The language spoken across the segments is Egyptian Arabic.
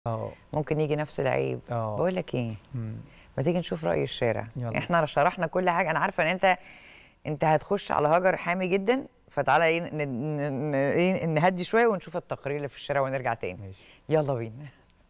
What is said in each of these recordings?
اه ممكن يجي نفس العيب اه بقول لك ايه مم. ما تيجي نشوف راي الشارع يلا. احنا شرحنا كل حاجه انا عارفه ان انت انت هتخش على هاجر حامي جدا فتعالى ايه ن- ن- ن- إيه نهدي شويه ونشوف التقرير اللي في الشارع ونرجع تاني ماشي يلا بينا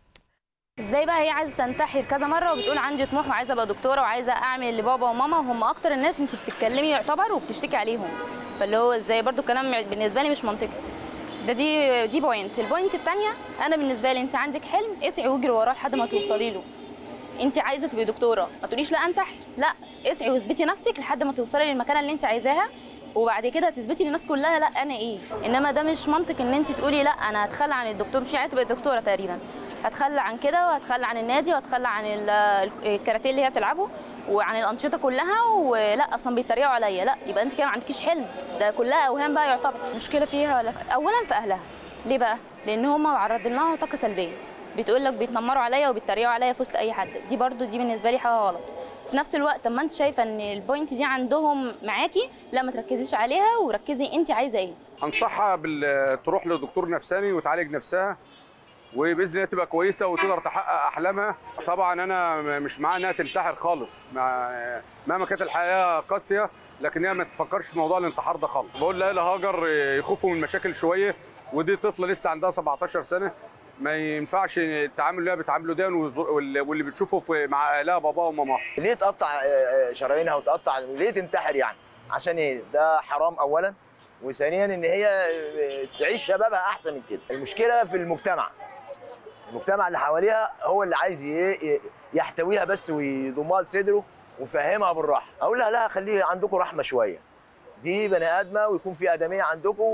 ازاي بقى هي عايزه تنتحر كذا مره وبتقول عندي طموح وعايزه ابقى دكتوره وعايزه اعمل لبابا وماما وهم اكتر الناس انت بتتكلمي يعتبر وبتشتكي عليهم فاللي هو ازاي برضو كلام بالنسبه لي مش منطقي ده دي دي بوينت البوينت الثانيه انا بالنسبه لي انت عندك حلم اسعي واجري وراه لحد ما توصلي له انت عايزه تبقي دكتوره ما تقوليش لا انتحر لا اسعي واثبتي نفسك لحد ما توصلي للمكانه اللي انت عايزاها وبعد كده تثبتي للناس كلها لا انا ايه انما ده مش منطق ان انت تقولي لا انا هتخلى عن الدكتور مش عايزه تبقي دكتوره تقريبا هتخلى عن كده وهتخلى عن النادي وهتخلى عن ال- الكاراتيه اللي هي بتلعبه وعن الانشطه كلها ولا اصلا بيتريقوا عليا لا يبقى انت كده ما عندكيش حلم ده كلها اوهام بقى يعتبر المشكله فيها ولا اولا في اهلها ليه بقى لان هم معرضين لها طاقه سلبيه بتقول لك بيتنمروا عليا وبيتريقوا عليا في وسط اي حد دي برضو دي بالنسبه لي حاجه غلط في نفس الوقت اما انت شايفه ان البوينت دي عندهم معاكي لا ما تركزيش عليها وركزي انت عايزه ايه انصحها بال تروح لدكتور نفساني وتعالج نفسها وباذن الله تبقى كويسه وتقدر تحقق احلامها طبعا انا م- مش معاها انها تنتحر خالص مع- مهما كانت الحياه قاسيه لكن هي ما تفكرش في موضوع الانتحار ده خالص بقول لها لهاجر يخوفوا من المشاكل شويه ودي طفله لسه عندها 17 سنه ما ينفعش التعامل اللي هي بتعامله ده والز- وال- واللي بتشوفه في مع اهلها باباها وماماها ليه تقطع آه، آه، شرايينها وتقطع ليه تنتحر يعني عشان ايه ده حرام اولا وثانيا ان هي آه، تعيش شبابها احسن من كده المشكله في المجتمع المجتمع اللي حواليها هو اللي عايز ي- ي- يحتويها بس ويضمها لصدره ويفهمها بالراحه اقول لها لا خليه عندكم رحمه شويه دي بني ادمه ويكون في ادميه عندكم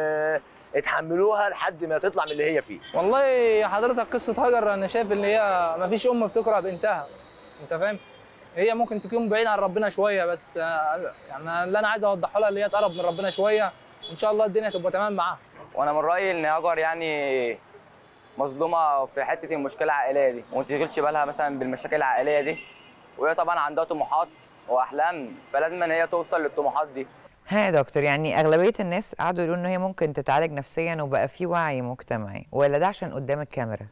واتحملوها لحد ما تطلع من اللي هي فيه والله حضرتك قصه هاجر انا شايف ان هي ما فيش ام بتكره بنتها انت فاهم هي ممكن تكون بعيد عن ربنا شويه بس آه، يعني اللي انا عايز اوضحه لها اللي هي تقرب من ربنا شويه ان شاء الله الدنيا تبقى تمام معاها وانا من رايي ان هاجر يعني مظلومه في حته المشكله العائليه دي وما تشغلش بالها مثلا بالمشاكل العائليه دي وهي طبعا عندها طموحات واحلام فلازم ان هي توصل للطموحات دي ها يا دكتور يعني اغلبيه الناس قعدوا يقولوا ان هي ممكن تتعالج نفسيا وبقى في وعي مجتمعي ولا ده عشان قدام الكاميرا